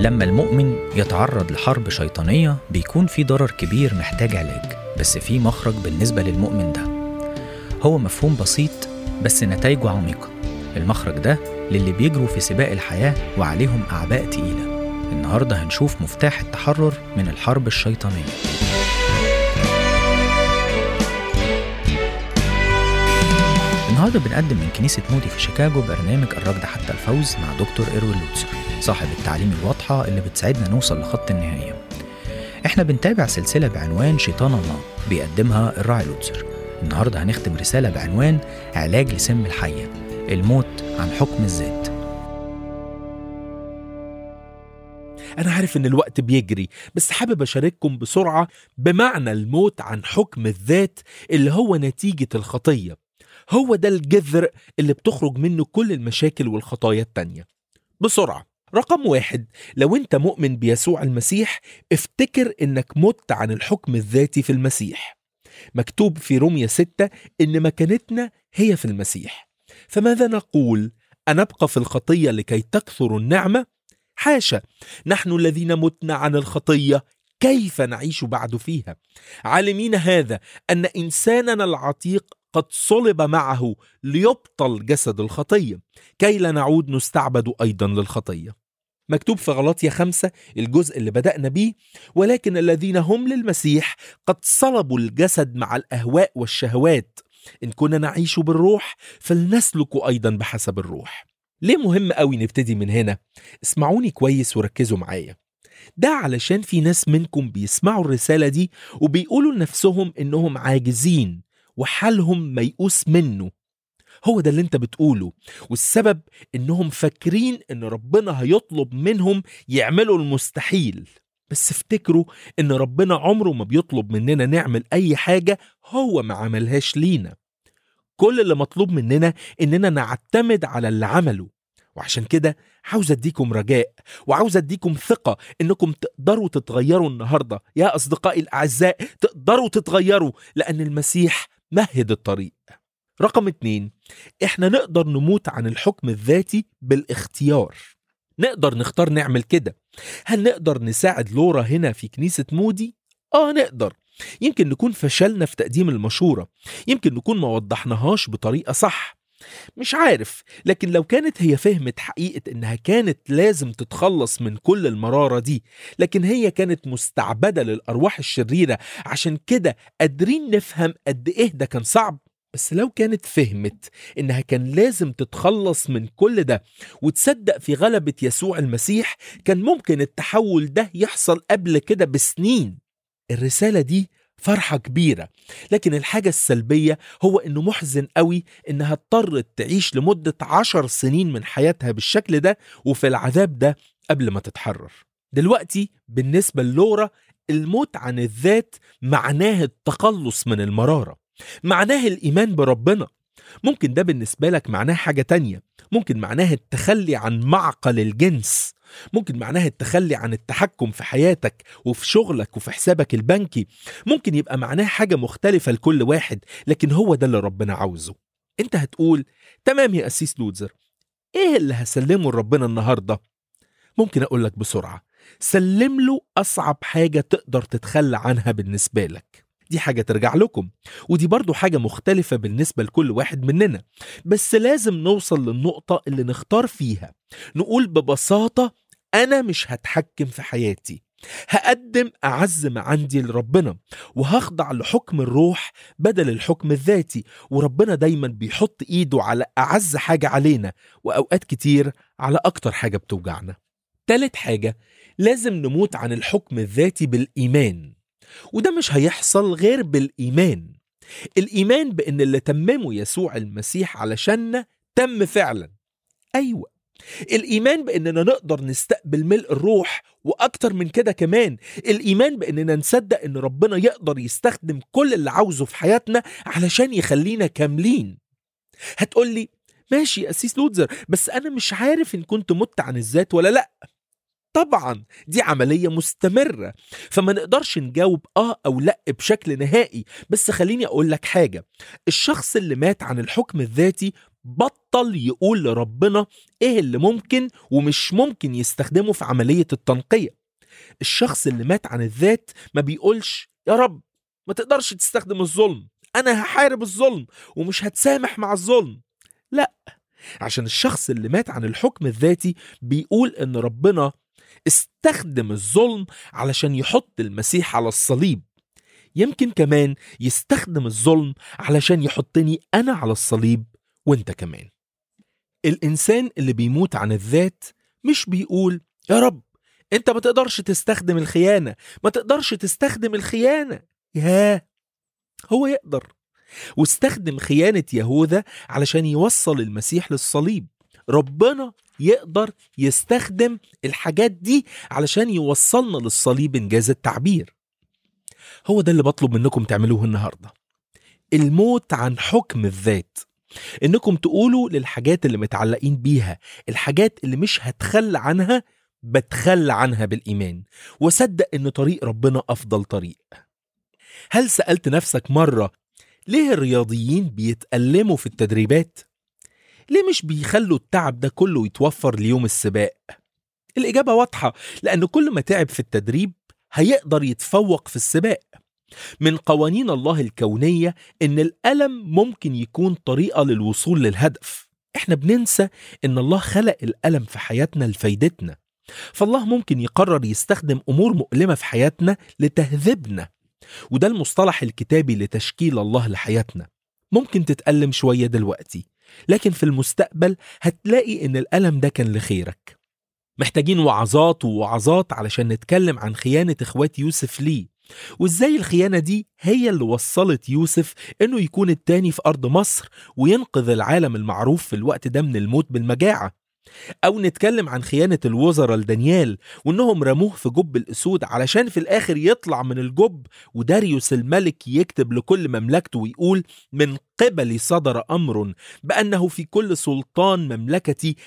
لما المؤمن يتعرض لحرب شيطانية بيكون في ضرر كبير محتاج علاج بس في مخرج بالنسبة للمؤمن ده هو مفهوم بسيط بس نتائجه عميقة المخرج ده للي بيجروا في سباق الحياة وعليهم أعباء تقيلة النهاردة هنشوف مفتاح التحرر من الحرب الشيطانية النهارده بنقدم من كنيسة مودي في شيكاغو برنامج الركض حتى الفوز مع دكتور إيروين لوتسر صاحب التعليم الواضحة اللي بتساعدنا نوصل لخط النهاية احنا بنتابع سلسلة بعنوان شيطان الله بيقدمها الراعي لوتسر النهارده هنختم رسالة بعنوان علاج لسم الحية الموت عن حكم الذات أنا عارف إن الوقت بيجري بس حابب أشارككم بسرعة بمعنى الموت عن حكم الذات اللي هو نتيجة الخطية هو ده الجذر اللي بتخرج منه كل المشاكل والخطايا التانية بسرعة رقم واحد لو انت مؤمن بيسوع المسيح افتكر انك مت عن الحكم الذاتي في المسيح مكتوب في رومية 6 ان مكانتنا هي في المسيح فماذا نقول أنبقى في الخطية لكي تكثر النعمة؟ حاشا نحن الذين متنا عن الخطية كيف نعيش بعد فيها عالمين هذا أن إنساننا العتيق قد صلب معه ليبطل جسد الخطية كي لا نعود نستعبد أيضا للخطية مكتوب في غلاطيا خمسة الجزء اللي بدأنا بيه ولكن الذين هم للمسيح قد صلبوا الجسد مع الأهواء والشهوات إن كنا نعيش بالروح فلنسلك أيضا بحسب الروح ليه مهم قوي نبتدي من هنا؟ اسمعوني كويس وركزوا معايا ده علشان في ناس منكم بيسمعوا الرسالة دي وبيقولوا لنفسهم إنهم عاجزين وحالهم ميؤوس منه هو ده اللي انت بتقوله والسبب انهم فاكرين ان ربنا هيطلب منهم يعملوا المستحيل بس افتكروا ان ربنا عمره ما بيطلب مننا نعمل اي حاجة هو ما عملهاش لينا كل اللي مطلوب مننا اننا نعتمد على اللي عمله وعشان كده عاوز اديكم رجاء وعاوز اديكم ثقة انكم تقدروا تتغيروا النهاردة يا اصدقائي الاعزاء تقدروا تتغيروا لان المسيح مهد الطريق رقم اتنين احنا نقدر نموت عن الحكم الذاتي بالاختيار نقدر نختار نعمل كده هل نقدر نساعد لورا هنا في كنيسة مودي؟ اه نقدر يمكن نكون فشلنا في تقديم المشورة يمكن نكون ما وضحناهاش بطريقة صح مش عارف لكن لو كانت هي فهمت حقيقة انها كانت لازم تتخلص من كل المرارة دي لكن هي كانت مستعبدة للأرواح الشريرة عشان كده قادرين نفهم قد ايه ده كان صعب بس لو كانت فهمت انها كان لازم تتخلص من كل ده وتصدق في غلبة يسوع المسيح كان ممكن التحول ده يحصل قبل كده بسنين الرسالة دي فرحة كبيرة لكن الحاجة السلبية هو انه محزن قوي انها اضطرت تعيش لمدة عشر سنين من حياتها بالشكل ده وفي العذاب ده قبل ما تتحرر دلوقتي بالنسبة للورا الموت عن الذات معناه التخلص من المرارة معناه الإيمان بربنا ممكن ده بالنسبة لك معناه حاجة تانية ممكن معناه التخلي عن معقل الجنس ممكن معناها التخلي عن التحكم في حياتك وفي شغلك وفي حسابك البنكي ممكن يبقى معناها حاجة مختلفة لكل واحد لكن هو ده اللي ربنا عاوزه انت هتقول تمام يا أسيس لوزر ايه اللي هسلمه لربنا النهاردة ممكن أقول لك بسرعة سلم له أصعب حاجة تقدر تتخلى عنها بالنسبة لك دي حاجة ترجع لكم ودي برضو حاجة مختلفة بالنسبة لكل واحد مننا بس لازم نوصل للنقطة اللي نختار فيها نقول ببساطة أنا مش هتحكم في حياتي هقدم أعز ما عندي لربنا وهخضع لحكم الروح بدل الحكم الذاتي وربنا دايما بيحط إيده على أعز حاجة علينا وأوقات كتير على أكتر حاجة بتوجعنا تالت حاجة لازم نموت عن الحكم الذاتي بالإيمان وده مش هيحصل غير بالإيمان الإيمان بأن اللي تممه يسوع المسيح علشاننا تم فعلا أيوة الإيمان بأننا نقدر نستقبل ملء الروح وأكتر من كده كمان الإيمان بأننا نصدق أن ربنا يقدر يستخدم كل اللي عاوزه في حياتنا علشان يخلينا كاملين هتقولي ماشي يا أسيس لوتزر بس أنا مش عارف إن كنت مت عن الذات ولا لأ طبعا دي عملية مستمرة فما نقدرش نجاوب آه أو لأ بشكل نهائي بس خليني أقول لك حاجة الشخص اللي مات عن الحكم الذاتي بطل يقول لربنا ايه اللي ممكن ومش ممكن يستخدمه في عملية التنقية الشخص اللي مات عن الذات ما بيقولش يا رب ما تقدرش تستخدم الظلم انا هحارب الظلم ومش هتسامح مع الظلم لا عشان الشخص اللي مات عن الحكم الذاتي بيقول ان ربنا استخدم الظلم علشان يحط المسيح على الصليب يمكن كمان يستخدم الظلم علشان يحطني انا على الصليب وانت كمان الانسان اللي بيموت عن الذات مش بيقول يا رب انت ما تقدرش تستخدم الخيانه ما تقدرش تستخدم الخيانه ياه هو يقدر واستخدم خيانه يهوذا علشان يوصل المسيح للصليب ربنا يقدر يستخدم الحاجات دي علشان يوصلنا للصليب انجاز التعبير هو ده اللي بطلب منكم تعملوه النهارده الموت عن حكم الذات انكم تقولوا للحاجات اللي متعلقين بيها الحاجات اللي مش هتخلى عنها بتخلى عنها بالايمان وصدق ان طريق ربنا افضل طريق هل سالت نفسك مره ليه الرياضيين بيتألموا في التدريبات ليه مش بيخلوا التعب ده كله يتوفر ليوم السباق الاجابه واضحه لان كل ما تعب في التدريب هيقدر يتفوق في السباق من قوانين الله الكونيه ان الالم ممكن يكون طريقه للوصول للهدف احنا بننسى ان الله خلق الالم في حياتنا لفايدتنا فالله ممكن يقرر يستخدم امور مؤلمه في حياتنا لتهذيبنا وده المصطلح الكتابي لتشكيل الله لحياتنا ممكن تتألم شوية دلوقتي لكن في المستقبل هتلاقي ان الألم ده كان لخيرك محتاجين وعظات ووعظات علشان نتكلم عن خيانة اخوات يوسف ليه وازاي الخيانة دي هي اللي وصلت يوسف انه يكون التاني في ارض مصر وينقذ العالم المعروف في الوقت ده من الموت بالمجاعة أو نتكلم عن خيانة الوزراء لدانيال وإنهم رموه في جب الأسود علشان في الآخر يطلع من الجب وداريوس الملك يكتب لكل مملكته ويقول من قبلي صدر أمر بأنه في كل سلطان مملكتي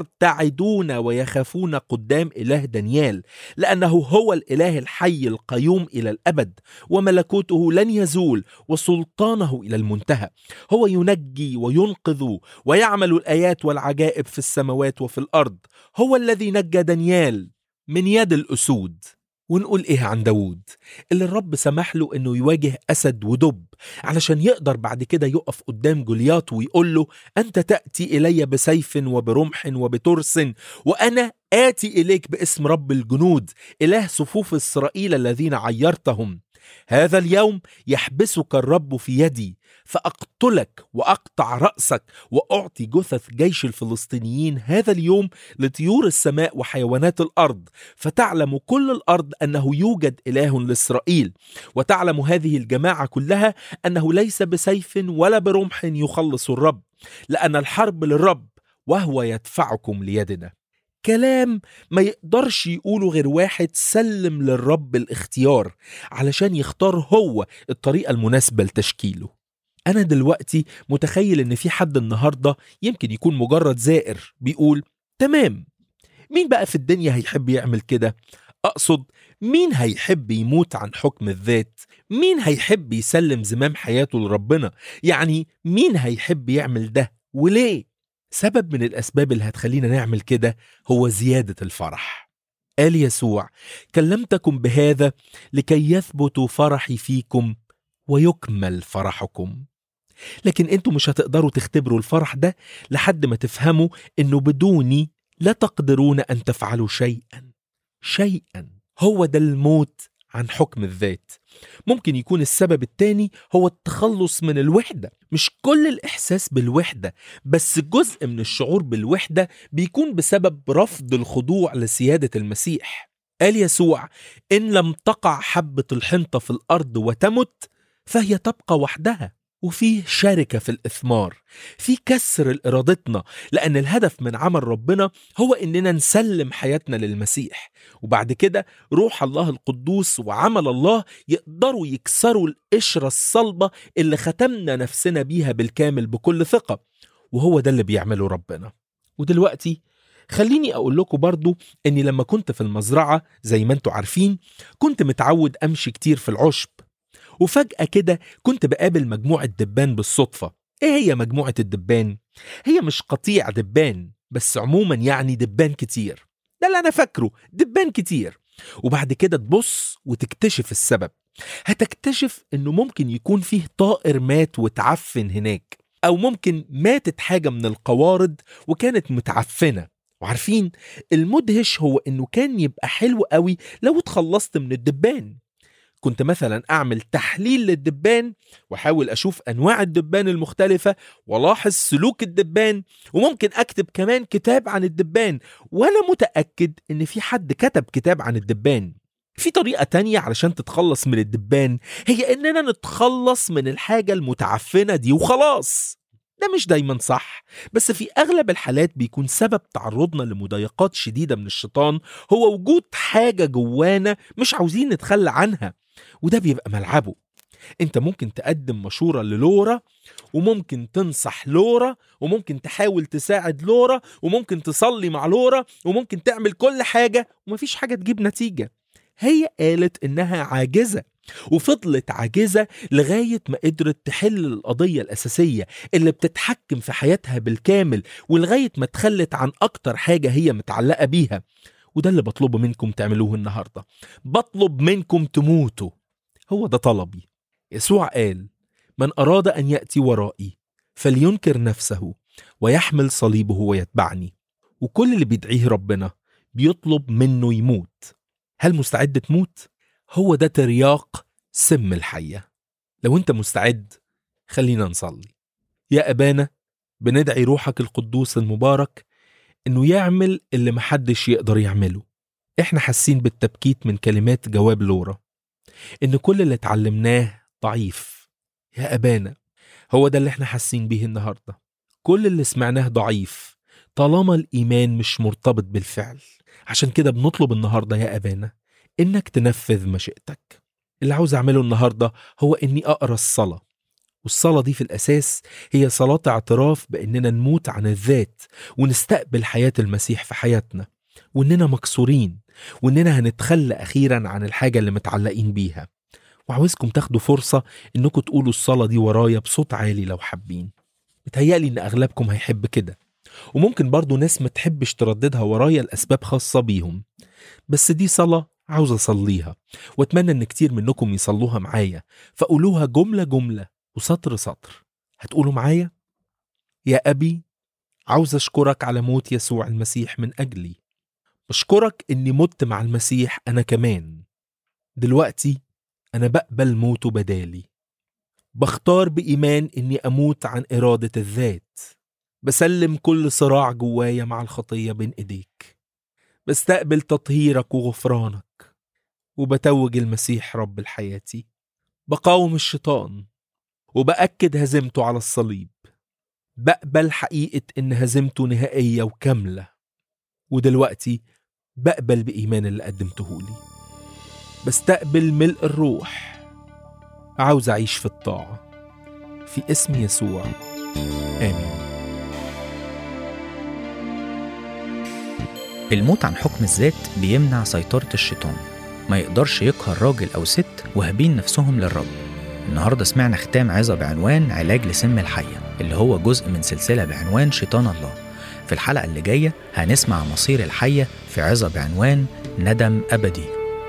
يرتعدون ويخافون قدام إله دانيال لأنه هو الإله الحي القيوم إلى الأبد وملكوته لن يزول وسلطانه إلى المنتهى هو ينجي وينقذ ويعمل الآيات والعجائب في السماوات وفي الأرض هو الذي نجى دانيال من يد الأسود ونقول إيه عن داوود اللي الرب سمح له إنه يواجه أسد ودب علشان يقدر بعد كده يقف قدام جولياط ويقول له أنت تأتي إلي بسيف وبرمح وبترس وأنا آتي إليك باسم رب الجنود إله صفوف إسرائيل الذين عيرتهم هذا اليوم يحبسك الرب في يدي فأقتلك وأقطع رأسك وأعطي جثث جيش الفلسطينيين هذا اليوم لطيور السماء وحيوانات الأرض فتعلم كل الأرض أنه يوجد إله لإسرائيل وتعلم هذه الجماعة كلها أنه ليس بسيف ولا برمح يخلص الرب لأن الحرب للرب وهو يدفعكم ليدنا كلام ما يقدرش يقوله غير واحد سلم للرب الاختيار علشان يختار هو الطريقة المناسبة لتشكيله أنا دلوقتي متخيل إن في حد النهاردة يمكن يكون مجرد زائر بيقول تمام مين بقى في الدنيا هيحب يعمل كده؟ أقصد مين هيحب يموت عن حكم الذات؟ مين هيحب يسلم زمام حياته لربنا؟ يعني مين هيحب يعمل ده؟ وليه؟ سبب من الأسباب اللي هتخلينا نعمل كده هو زيادة الفرح قال يسوع كلمتكم بهذا لكي يثبت فرحي فيكم ويكمل فرحكم لكن انتوا مش هتقدروا تختبروا الفرح ده لحد ما تفهموا انه بدوني لا تقدرون ان تفعلوا شيئا شيئا هو ده الموت عن حكم الذات ممكن يكون السبب التاني هو التخلص من الوحدة مش كل الإحساس بالوحدة بس جزء من الشعور بالوحدة بيكون بسبب رفض الخضوع لسيادة المسيح قال يسوع إن لم تقع حبة الحنطة في الأرض وتمت فهي تبقى وحدها وفيه شركة في الإثمار في كسر إرادتنا لأن الهدف من عمل ربنا هو إننا نسلم حياتنا للمسيح وبعد كده روح الله القدوس وعمل الله يقدروا يكسروا القشرة الصلبة اللي ختمنا نفسنا بيها بالكامل بكل ثقة وهو ده اللي بيعمله ربنا ودلوقتي خليني أقول لكم برضو إني لما كنت في المزرعة زي ما انتوا عارفين كنت متعود أمشي كتير في العشب وفجأة كده كنت بقابل مجموعة دبان بالصدفة ايه هي مجموعة الدبان؟ هي مش قطيع دبان بس عموما يعني دبان كتير ده اللي انا فاكره دبان كتير وبعد كده تبص وتكتشف السبب هتكتشف انه ممكن يكون فيه طائر مات وتعفن هناك او ممكن ماتت حاجة من القوارض وكانت متعفنة وعارفين المدهش هو انه كان يبقى حلو قوي لو اتخلصت من الدبان كنت مثلا اعمل تحليل للدبان واحاول اشوف انواع الدبان المختلفه والاحظ سلوك الدبان وممكن اكتب كمان كتاب عن الدبان وانا متاكد ان في حد كتب كتاب عن الدبان في طريقه تانية علشان تتخلص من الدبان هي اننا نتخلص من الحاجه المتعفنه دي وخلاص ده مش دايما صح بس في اغلب الحالات بيكون سبب تعرضنا لمضايقات شديده من الشيطان هو وجود حاجه جوانا مش عاوزين نتخلى عنها وده بيبقى ملعبه انت ممكن تقدم مشورة للورا وممكن تنصح لورا وممكن تحاول تساعد لورا وممكن تصلي مع لورا وممكن تعمل كل حاجة ومفيش حاجة تجيب نتيجة هي قالت انها عاجزة وفضلت عاجزة لغاية ما قدرت تحل القضية الأساسية اللي بتتحكم في حياتها بالكامل ولغاية ما تخلت عن أكتر حاجة هي متعلقة بيها وده اللي بطلبه منكم تعملوه النهاردة بطلب منكم تموتوا هو ده طلبي يسوع قال من أراد أن يأتي ورائي فلينكر نفسه ويحمل صليبه ويتبعني وكل اللي بيدعيه ربنا بيطلب منه يموت هل مستعد تموت؟ هو ده ترياق سم الحية لو انت مستعد خلينا نصلي يا أبانا بندعي روحك القدوس المبارك انه يعمل اللي محدش يقدر يعمله احنا حاسين بالتبكيت من كلمات جواب لورا ان كل اللي اتعلمناه ضعيف يا ابانا هو ده اللي احنا حاسين بيه النهارده كل اللي سمعناه ضعيف طالما الايمان مش مرتبط بالفعل عشان كده بنطلب النهارده يا ابانا انك تنفذ مشيئتك اللي عاوز اعمله النهارده هو اني اقرا الصلاه والصلاة دي في الأساس هي صلاة اعتراف بأننا نموت عن الذات ونستقبل حياة المسيح في حياتنا وإننا مكسورين وإننا هنتخلى أخيرا عن الحاجة اللي متعلقين بيها وعاوزكم تاخدوا فرصة إنكم تقولوا الصلاة دي ورايا بصوت عالي لو حابين متهيألي إن أغلبكم هيحب كده وممكن برضو ناس ما تحبش ترددها ورايا لأسباب خاصة بيهم بس دي صلاة عاوز أصليها وأتمنى إن كتير منكم يصلوها معايا فقولوها جملة جملة وسطر سطر هتقولوا معايا يا أبي عاوز أشكرك على موت يسوع المسيح من أجلي بشكرك إني مت مع المسيح أنا كمان دلوقتي أنا بقبل موته بدالي بختار بإيمان إني أموت عن إرادة الذات بسلم كل صراع جوايا مع الخطية بين إيديك بستقبل تطهيرك وغفرانك وبتوج المسيح رب الحياتي بقاوم الشيطان وبأكد هزيمته على الصليب بقبل حقيقة إن هزيمته نهائية وكاملة ودلوقتي بقبل بإيمان اللي قدمته لي بستقبل ملء الروح عاوز أعيش في الطاعة في اسم يسوع آمين الموت عن حكم الذات بيمنع سيطرة الشيطان ما يقدرش يقهر راجل أو ست وهابين نفسهم للرب النهارده سمعنا ختام عظة بعنوان علاج لسم الحية اللي هو جزء من سلسلة بعنوان شيطان الله في الحلقة اللي جاية هنسمع مصير الحية في عظة بعنوان ندم أبدي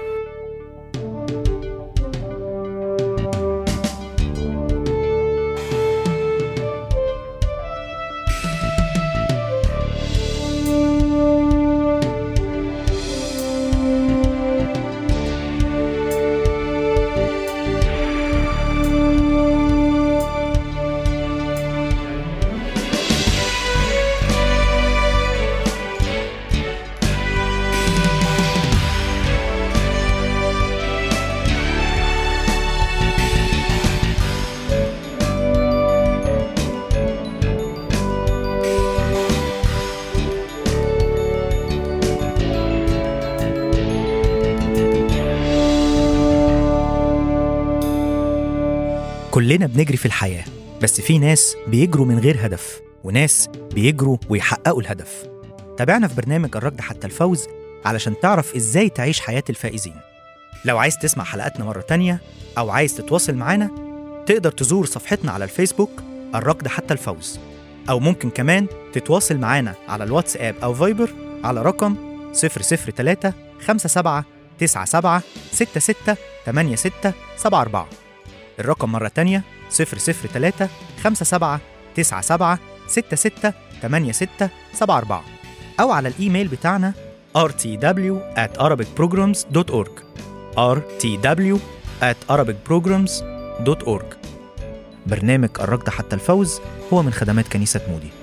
كلنا بنجري في الحياة بس في ناس بيجروا من غير هدف وناس بيجروا ويحققوا الهدف تابعنا في برنامج الركض حتى الفوز علشان تعرف ازاي تعيش حياة الفائزين لو عايز تسمع حلقاتنا مرة تانية أو عايز تتواصل معانا تقدر تزور صفحتنا على الفيسبوك الركض حتى الفوز أو ممكن كمان تتواصل معانا على الواتساب أو فايبر على رقم 003 57 97 66 86 74 الرقم مرة تانية 003 57 97 66 86 74 أو على الإيميل بتاعنا rtw at arabicprograms.org rtw at arabicprograms.org برنامج الركض حتى الفوز هو من خدمات كنيسة مودي